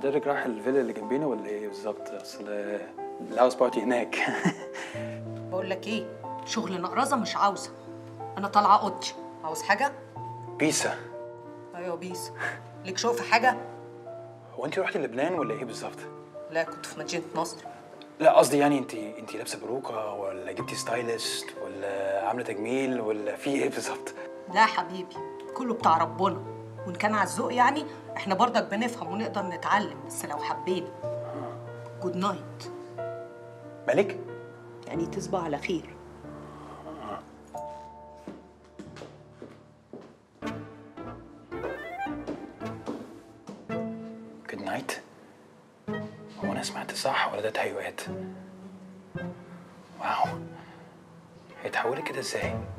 حضرتك رايح الفيلا اللي جنبينا ولا ايه بالظبط اصل الهاوس بارتي هناك بقول لك ايه شغل نقرزه مش عاوزه انا طالعه اوضتي عاوز حاجه بيسا ايوه بيس ليك شوق في حاجه هو انت رحتي لبنان ولا ايه بالظبط لا كنت في مدينه نصر لا قصدي يعني انت انت لابسه باروكه ولا جبتي ستايلست ولا عامله تجميل ولا في ايه بالظبط لا حبيبي كله بتاع ربنا وان كان على الذوق يعني احنا برضك بنفهم ونقدر نتعلم بس لو حبينا جود نايت مالك يعني تصبح على خير جود نايت هو انا سمعت صح ولا ده تهيؤات واو هي اتحولت كده ازاي